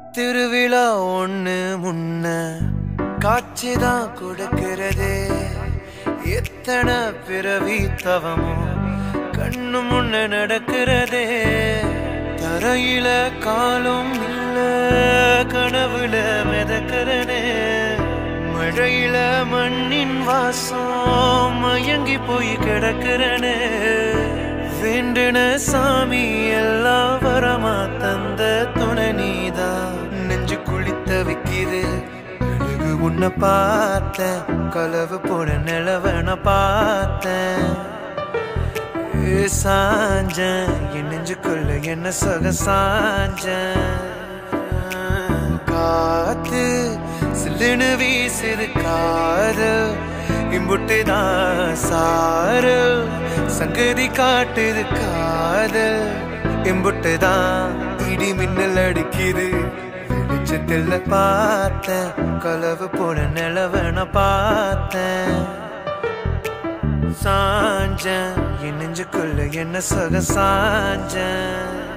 திருவிழா ஒண்ணு முன்ன காட்சிதான் கொடுக்கிறதே எத்தனை பிறவி தவமோ கண்ணு முன்ன நடக்கிறதே தரையில காலும் இல்ல கனவுல மிதக்கிறனே மழையில மண்ணின் வாசம் மயங்கி போய் கிடக்கிறனே வேண்டின சாமி எல்லாம் வரமா தந்த துணை நீதான் நெஞ்சு குளித்த வைக்கிது அழகு உன்னை பார்த்தேன் கலவு போன நிலவன பார்த்தேன் ஏ சாஞ்சேன் என் நெஞ்சுக்குள்ள என்ன சொக சாஞ்சேன் காத்து சில்லுன்னு வீசுது காதல் இம்புட்டுதான் சாரு சங்கதி காட்டுது காதல் இம்புட்டுதான் இடி மின்னல் அடிக்குது வெளிச்சத்தில் பார்த்தேன் கலவு போன நிலவன பார்த்தேன் சாஞ்சேன் என் நெஞ்சுக்குள்ள என்ன சொக சாஞ்சேன்